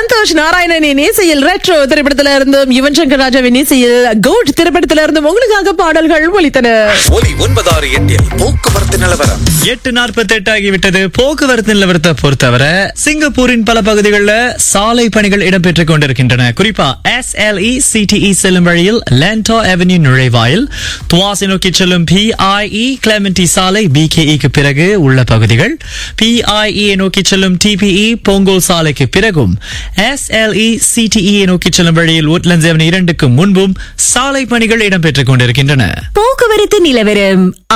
சந்தோஷ் நாராயணனின் இசையில் ரெட்ரோ திரைப்படத்துல இருந்தும் யுவன் சங்கர் ராஜாவின் இசையில் கோட் திரைப்படத்துல இருந்தும் உங்களுக்காக பாடல்கள் ஒலித்தன ஒலி ஒன்பதாறு எட்டில் போக்குவரத்து நிலவரம் எட்டு நாற்பத்தி எட்டு ஆகிவிட்டது போக்குவரத்து நிலவரத்தை பொறுத்தவரை சிங்கப்பூரின் பல பகுதிகளில் சாலை பணிகள் இடம்பெற்றுக் கொண்டிருக்கின்றன குறிப்பா எஸ் எல் இ சிடிஇ செல்லும் வழியில் லேண்டோ அவென்யூ நுழைவாயில் துவாசி நோக்கி செல்லும் பிஐஇ கிளெமெண்டி சாலை பிகேஇக்கு பிறகு உள்ள பகுதிகள் பிஐஇ நோக்கி செல்லும் டிபிஇ பொங்கல் சாலைக்கு பிறகும் எஸ் எல் இ சிடிஇ நோக்கி செல்லும் வழியில் உட்லண்ட்ஸ் அவென்யூ இரண்டுக்கு முன்பும் சாலை பணிகள் இடம்பெற்றுக் கொண்டிருக்கின்றன போக்குவரத்து நிலவரம்